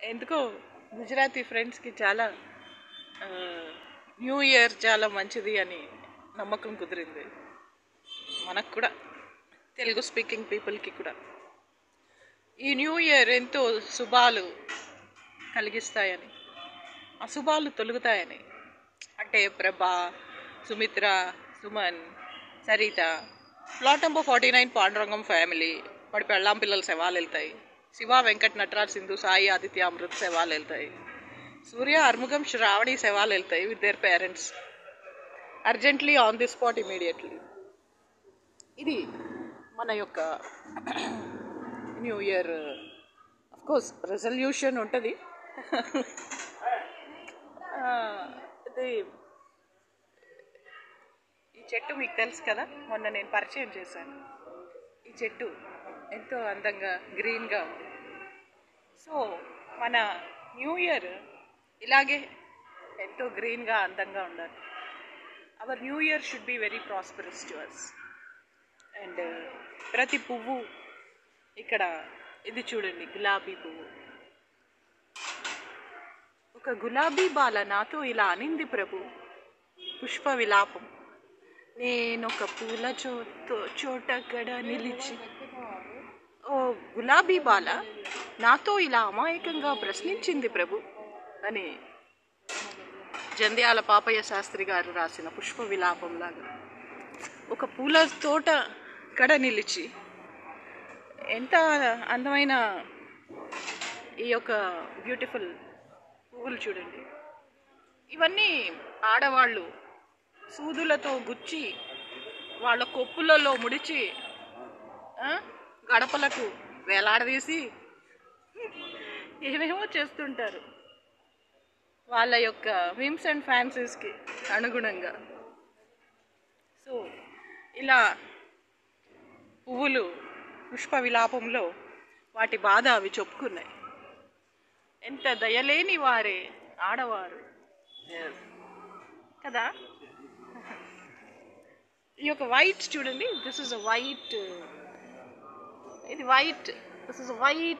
ఎందుకో గుజరాతీ ఫ్రెండ్స్కి చాలా ఆ, న్యూ ఇయర్ చాలా మంచిది అని నమ్మకం కుదిరింది మనకు కూడా తెలుగు స్పీకింగ్ పీపుల్కి కూడా ఈ న్యూ ఇయర్ ఎంతో శుభాలు కలిగిస్తాయని అశుభాలు తొలుగుతాయని అంటే Prabha Sumitra Suman Sarita plot number forty nine Pandurangam family వాడి పెళ్ళాం పిల్లల శవాలు వెళ్తాయి శివ వెంకట్ నటరాజ్ సింధు సాయి ఆదిత్య అమృత్ శవాలు వెళ్తాయి సూర్య అర్ముగం శ్రావణి శవాలు వెళ్తాయి with their parents urgently on the spot immediately ఇది మన యొక్క న్యూ ఇయర్ కోర్స్ రెజల్యూషన్ ఉంటుంది ఇది ఈ చెట్టు మీకు తెలుసు కదా మొన్న నేను పరిచయం చేశాను ఈ చెట్టు ఎంతో అందంగా గ్రీన్గా ఉంది సో మన న్యూ ఇయర్ ఇలాగే ఎంతో గ్రీన్గా అందంగా ఉండాలి our new year should be very prosperous to us and ప్రతి పువ్వు ఇక్కడ ఇది చూడండి గులాబీ పువ్వు ఒక గులాబీ బాల నాతో ఇలా అనింది ప్రభు పుష్ప విలాపం నేనొక పూల చోతో చోటక్కడ నిలిచి ఓ గులాబీ బాల నాతో ఇలా అమాయకంగా ప్రశ్నించింది ప్రభు అని జంధ్యాల పాపయ్య శాస్త్రి గారు రాసిన పుష్ప విలాపంలాగా ఒక పూల తోట కడ నిలిచి ఎంత అందమైన ఈ యొక్క బ్యూటిఫుల్ పువ్వులు చూడండి ఇవన్నీ ఆడవాళ్ళు సూదులతో గుచ్చి వాళ్ళ కొప్పులలో ముడిచి ఆ, గడపలకు వేలాడదీసి ఏమేమో చేస్తుంటారు వాళ్ళ యొక్క విమ్స్ అండ్ ఫ్యాన్సీస్కి అనుగుణంగా సో ఇలా పువ్వులు పుష్ప విలాపంలో వాటి బాధ అవి చెప్పుకున్నాయి ఎంత దయలేని వారే ఆడవారు కదా ఈ యొక్క వైట్ చూడండి దిస్ ఇస్ అ వైట్ ఇది వైట్ దిస్ ఇస్ వైట్